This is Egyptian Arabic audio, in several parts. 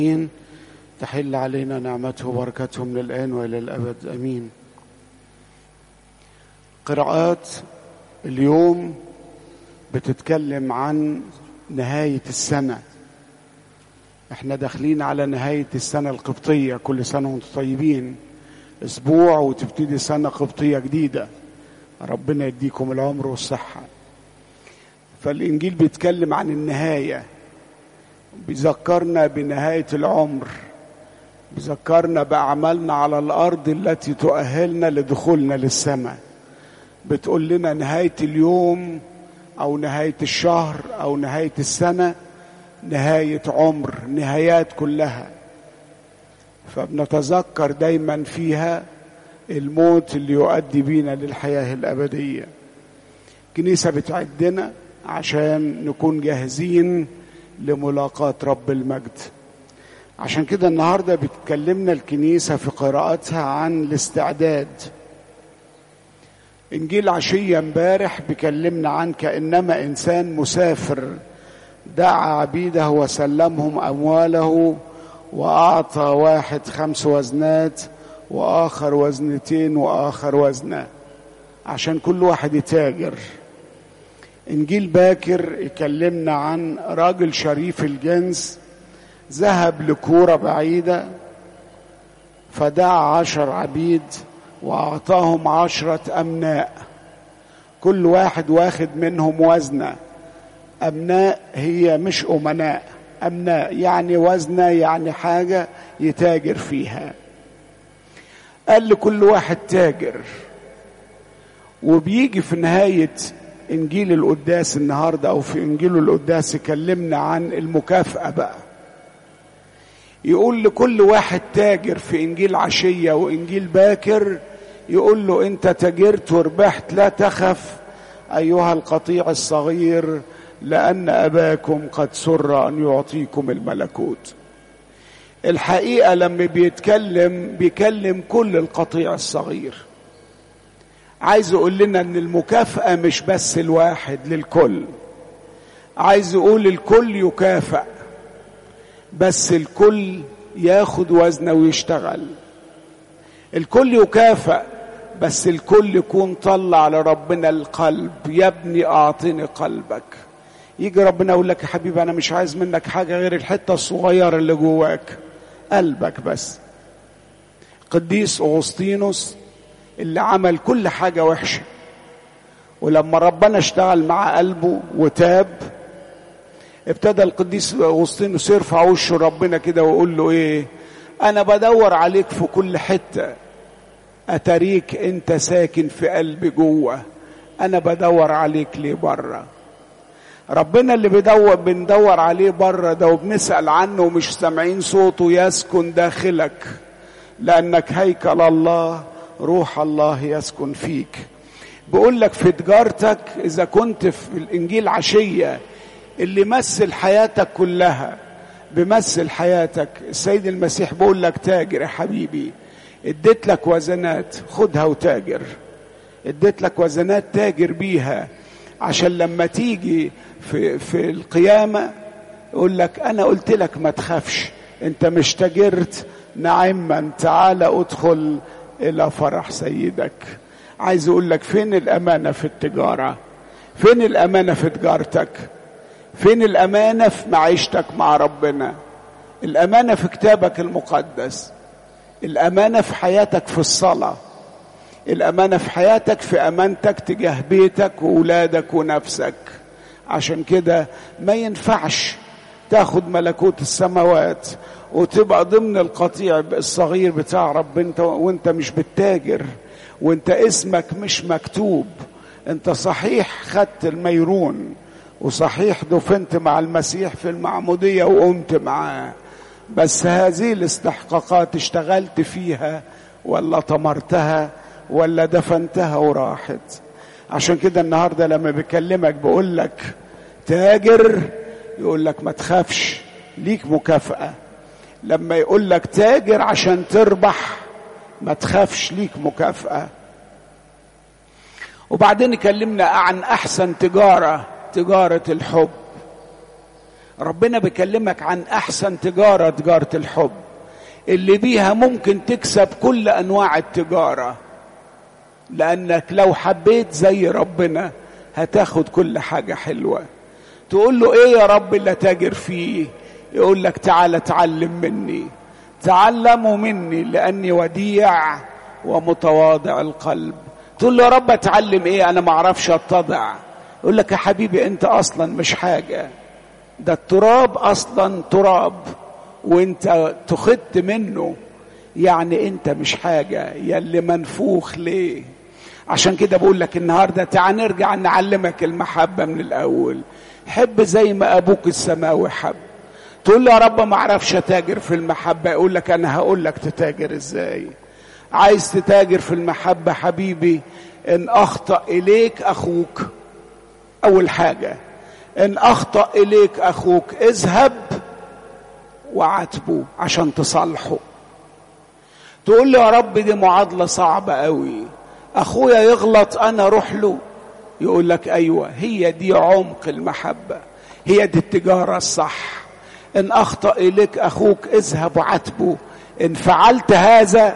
آمين تحل علينا نعمته وبركته من الآن وإلى الأبد أمين قراءات اليوم بتتكلم عن نهاية السنة احنا داخلين على نهاية السنة القبطية كل سنة وانتم طيبين اسبوع وتبتدي سنة قبطية جديدة ربنا يديكم العمر والصحة فالإنجيل بيتكلم عن النهاية بيذكرنا بنهاية العمر بيذكرنا بأعمالنا على الأرض التي تؤهلنا لدخولنا للسماء بتقول لنا نهاية اليوم أو نهاية الشهر أو نهاية السنة نهاية عمر نهايات كلها فبنتذكر دايما فيها الموت اللي يؤدي بينا للحياة الأبدية كنيسة بتعدنا عشان نكون جاهزين لملاقاة رب المجد عشان كده النهاردة بتكلمنا الكنيسة في قراءتها عن الاستعداد إنجيل عشية امبارح بيكلمنا عن كأنما إنسان مسافر دعا عبيده وسلمهم أمواله وأعطى واحد خمس وزنات وآخر وزنتين وآخر وزنة عشان كل واحد يتاجر إنجيل باكر يكلمنا عن راجل شريف الجنس ذهب لكورة بعيدة فدعا عشر عبيد وأعطاهم عشرة أمناء كل واحد واخد منهم وزنة أمناء هي مش أمناء أمناء يعني وزنة يعني حاجة يتاجر فيها قال لكل واحد تاجر وبيجي في نهاية إنجيل القداس النهاردة أو في إنجيل القداس يكلمنا عن المكافأة بقى يقول لكل واحد تاجر في إنجيل عشية وإنجيل باكر يقول له أنت تاجرت وربحت لا تخف أيها القطيع الصغير لأن أباكم قد سر أن يعطيكم الملكوت الحقيقة لما بيتكلم بيكلم كل القطيع الصغير عايز يقول لنا ان المكافأة مش بس الواحد للكل عايز يقول الكل يكافأ بس الكل ياخد وزنه ويشتغل الكل يكافأ بس الكل يكون طلع لربنا القلب يا ابني اعطني قلبك يجي ربنا يقول لك يا حبيبي انا مش عايز منك حاجه غير الحته الصغيره اللي جواك قلبك بس قديس اغسطينوس اللي عمل كل حاجه وحشه ولما ربنا اشتغل مع قلبه وتاب ابتدى القديس اغسطينوس يرفع وشه ربنا كده ويقول له ايه انا بدور عليك في كل حته اتريك انت ساكن في قلبي جوه انا بدور عليك ليه بره ربنا اللي بيدور بندور عليه بره ده وبنسأل عنه ومش سامعين صوته يسكن داخلك لأنك هيكل الله روح الله يسكن فيك بيقول لك في تجارتك إذا كنت في الإنجيل عشية اللي مثل حياتك كلها بمثل حياتك السيد المسيح بيقول لك تاجر يا حبيبي اديت لك وزنات خدها وتاجر اديت لك وزنات تاجر بيها عشان لما تيجي في في القيامة يقول لك أنا قلت لك ما تخافش أنت مش تجرت نعما تعال ادخل إلى فرح سيدك عايز أقول لك فين الأمانة في التجارة فين الأمانة في تجارتك فين الأمانة في معيشتك مع ربنا الأمانة في كتابك المقدس الأمانة في حياتك في الصلاة الأمانة في حياتك في أمانتك تجاه بيتك وولادك ونفسك عشان كده ما ينفعش تاخد ملكوت السماوات وتبقى ضمن القطيع الصغير بتاع ربنا وانت مش بتتاجر وانت اسمك مش مكتوب انت صحيح خدت الميرون وصحيح دفنت مع المسيح في المعمودية وقمت معاه بس هذه الاستحقاقات اشتغلت فيها ولا طمرتها ولا دفنتها وراحت عشان كده النهارده لما بكلمك بقول لك تاجر يقول لك ما تخافش ليك مكافأة لما يقول لك تاجر عشان تربح ما تخافش ليك مكافأة وبعدين كلمنا عن أحسن تجارة تجارة الحب ربنا بيكلمك عن احسن تجاره تجاره الحب اللي بيها ممكن تكسب كل انواع التجاره لانك لو حبيت زي ربنا هتاخد كل حاجه حلوه تقول له ايه يا رب اللي تاجر فيه يقول لك تعالى اتعلم مني تعلموا مني لاني وديع ومتواضع القلب تقول له يا رب اتعلم ايه انا ما اعرفش اتضع يقول لك يا حبيبي انت اصلا مش حاجه ده التراب اصلا تراب وانت تخت منه يعني انت مش حاجه يلي منفوخ ليه عشان كده بقول لك النهارده تعال نرجع نعلمك المحبه من الاول حب زي ما ابوك السماوي حب تقول له يا رب ما اعرفش اتاجر في المحبه يقول لك انا هقول لك تتاجر ازاي عايز تتاجر في المحبه حبيبي ان اخطا اليك اخوك اول حاجه ان اخطا اليك اخوك اذهب وعاتبه عشان تصالحه تقول له يا رب دي معادله صعبه قوي اخويا يغلط انا اروح له يقول لك ايوه هي دي عمق المحبه هي دي التجاره الصح ان اخطا اليك اخوك اذهب وعاتبه ان فعلت هذا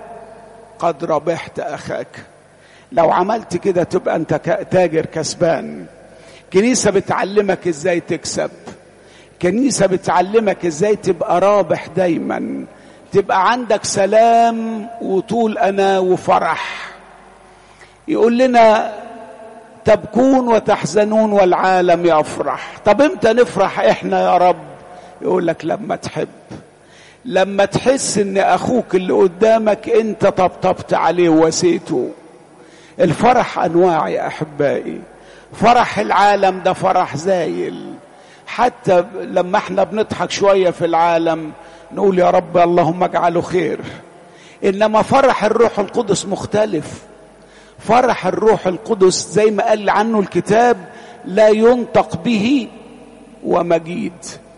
قد ربحت اخاك لو عملت كده تبقى انت تاجر كسبان كنيسه بتعلمك ازاي تكسب كنيسه بتعلمك ازاي تبقى رابح دايما تبقى عندك سلام وطول انا وفرح يقول لنا تبكون وتحزنون والعالم يفرح طب امتى نفرح احنا يا رب يقول لك لما تحب لما تحس ان اخوك اللي قدامك انت طبطبت عليه وواسيته الفرح انواع يا احبائي فرح العالم ده فرح زايل حتى لما احنا بنضحك شويه في العالم نقول يا رب اللهم اجعله خير انما فرح الروح القدس مختلف فرح الروح القدس زي ما قال عنه الكتاب لا ينطق به ومجيد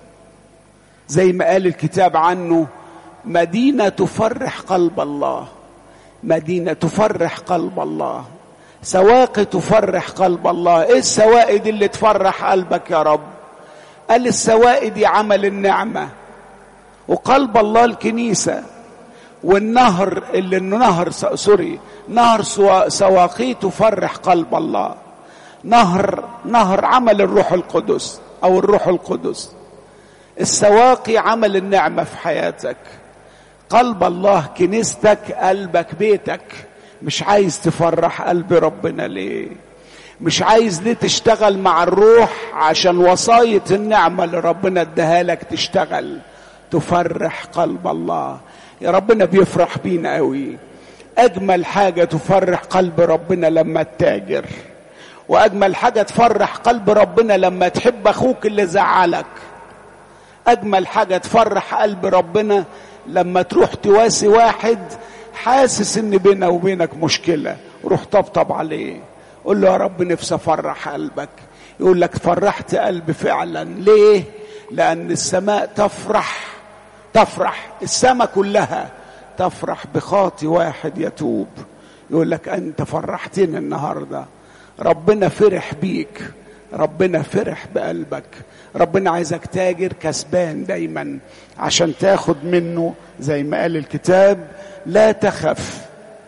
زي ما قال الكتاب عنه مدينه تفرح قلب الله مدينه تفرح قلب الله سواقي تفرح قلب الله ايه السوائد اللي تفرح قلبك يا رب قال السوائد دي عمل النعمه وقلب الله الكنيسه والنهر اللي نهر سوري نهر سواقي تفرح قلب الله نهر نهر عمل الروح القدس او الروح القدس السواقي عمل النعمه في حياتك قلب الله كنيستك قلبك بيتك مش عايز تفرح قلب ربنا ليه مش عايز ليه تشتغل مع الروح عشان وصاية النعمة اللي ربنا اداها لك تشتغل تفرح قلب الله يا ربنا بيفرح بينا قوي اجمل حاجة تفرح قلب ربنا لما تتاجر واجمل حاجة تفرح قلب ربنا لما تحب اخوك اللي زعلك اجمل حاجة تفرح قلب ربنا لما تروح تواسي واحد حاسس ان بينه وبينك مشكلة روح طبطب عليه قول له يا رب نفسي افرح قلبك يقول لك فرحت قلبي فعلا ليه لان السماء تفرح تفرح السماء كلها تفرح بخاطي واحد يتوب يقول لك انت فرحتني النهارده ربنا فرح بيك ربنا فرح بقلبك ربنا عايزك تاجر كسبان دايما عشان تاخد منه زي ما قال الكتاب لا تخف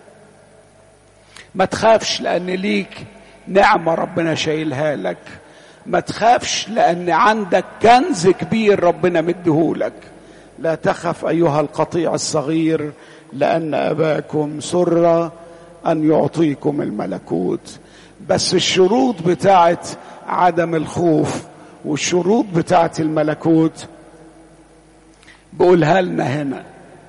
ما تخافش لان ليك نعمه ربنا شايلها لك ما تخافش لان عندك كنز كبير ربنا مديهولك لا تخف ايها القطيع الصغير لان اباكم سر ان يعطيكم الملكوت بس الشروط بتاعت عدم الخوف والشروط بتاعت الملكوت بقولها لنا هنا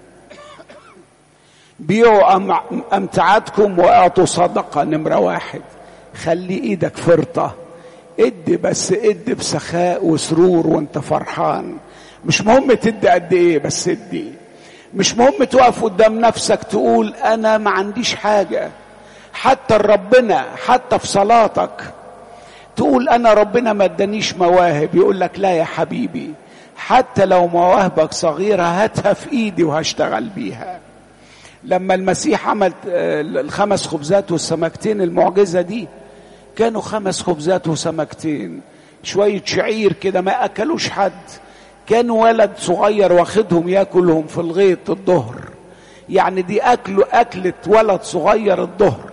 بيعوا امتعتكم واعطوا صدقه نمره واحد خلي ايدك فرطه ادي بس ادي بسخاء وسرور وانت فرحان مش مهم تدي قد ايه بس ادي مش مهم تقف قدام نفسك تقول انا ما عنديش حاجه حتى ربنا حتى في صلاتك تقول انا ربنا ما ادانيش مواهب يقول لك لا يا حبيبي حتى لو مواهبك صغيره هاتها في ايدي وهشتغل بيها لما المسيح عمل الخمس خبزات والسمكتين المعجزه دي كانوا خمس خبزات وسمكتين شوية شعير كده ما أكلوش حد كان ولد صغير واخدهم ياكلهم في الغيط الظهر يعني دي أكله أكلة ولد صغير الظهر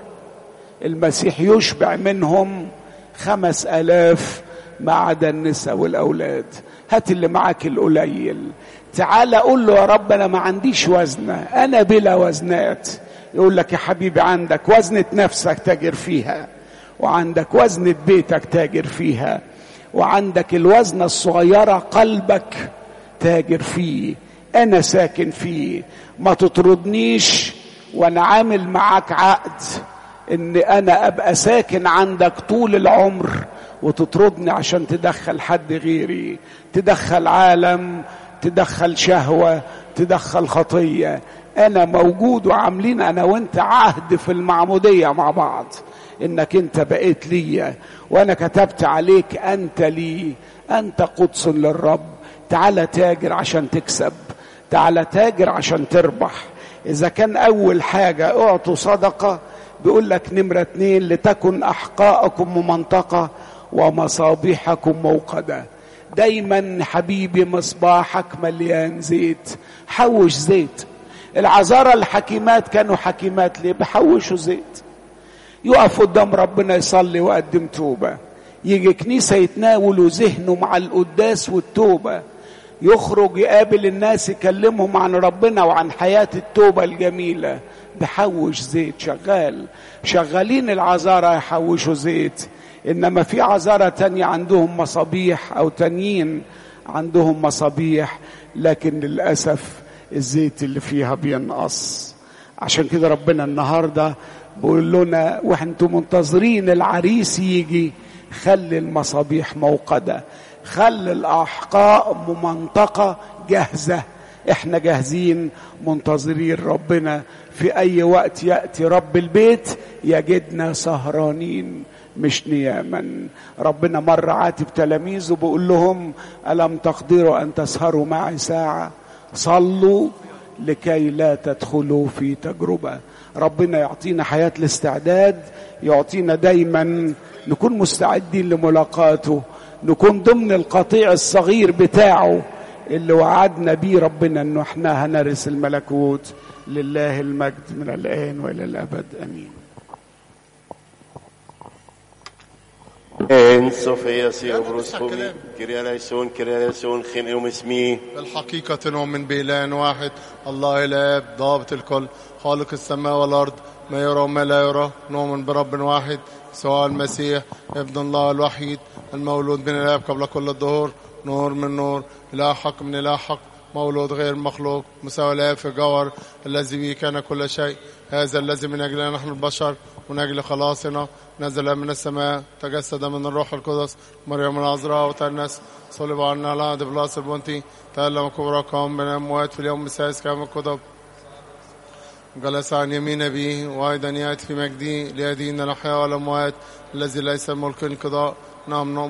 المسيح يشبع منهم خمس آلاف ما عدا النساء والأولاد هات اللي معاك القليل تعال قول له يا رب أنا ما عنديش وزنة أنا بلا وزنات يقول لك يا حبيبي عندك وزنة نفسك تاجر فيها وعندك وزنة بيتك تاجر فيها وعندك الوزنة الصغيرة قلبك تاجر فيه أنا ساكن فيه ما تطردنيش وأنا عامل معاك عقد إن أنا أبقى ساكن عندك طول العمر وتطردني عشان تدخل حد غيري تدخل عالم تدخل شهوة تدخل خطية أنا موجود وعاملين أنا وأنت عهد في المعمودية مع بعض إنك أنت بقيت ليا وأنا كتبت عليك أنت لي أنت قدس للرب تعال تاجر عشان تكسب تعال تاجر عشان تربح إذا كان أول حاجة اعطوا صدقة بيقول لك نمرة اتنين لتكن أحقاءكم ممنطقة ومصابيحكم موقدة دايما حبيبي مصباحك مليان زيت حوش زيت العذارى الحكيمات كانوا حكيمات ليه بحوشوا زيت يقف قدام ربنا يصلي ويقدم توبة يجي كنيسة يتناولوا ذهنه مع القداس والتوبة يخرج يقابل الناس يكلمهم عن ربنا وعن حياة التوبة الجميلة بحوش زيت شغال شغالين العذارى يحوشوا زيت انما في عذارى تانية عندهم مصابيح او تانيين عندهم مصابيح لكن للاسف الزيت اللي فيها بينقص عشان كده ربنا النهارده بيقول لنا وانتم منتظرين العريس يجي خلي المصابيح موقده خلي الاحقاء ممنطقه جاهزه احنا جاهزين منتظرين ربنا في اي وقت ياتي رب البيت يجدنا سهرانين مش نياما ربنا مرة عاتب تلاميذه بيقول لهم ألم تقدروا أن تسهروا معي ساعة صلوا لكي لا تدخلوا في تجربة ربنا يعطينا حياة الاستعداد يعطينا دايما نكون مستعدين لملاقاته نكون ضمن القطيع الصغير بتاعه اللي وعدنا بيه ربنا انه احنا هنرث الملكوت لله المجد من الان والى الابد امين En Sofia Siobros Fumi, Kyria Leison, Kyria Leison, خنقهم اسمي بالحقيقة نؤمن بإله واحد الله الآب ضابط الكل خالق السماء والأرض ما يرى وما لا يرى نؤمن برب واحد سواء المسيح ابن الله الوحيد المولود من الآب قبل كل الظهور نور من نور إله حق من إله حق مولود غير مخلوق مساوي الآب في جوهر الذي به كان كل شيء هذا الذي من أجلنا نحن البشر من أجل خلاصنا نزل من السماء تجسد من الروح القدس مريم العذراء وتنس صلب عنا على بلاس البنطي تألم كبرى قام من الأموات في اليوم السادس كما الكتب جلس عن يمين أبيه وأيضا يأتي في مجده ليدين الأحياء والأموات الذي ليس ملك انقضاء نعم نؤمن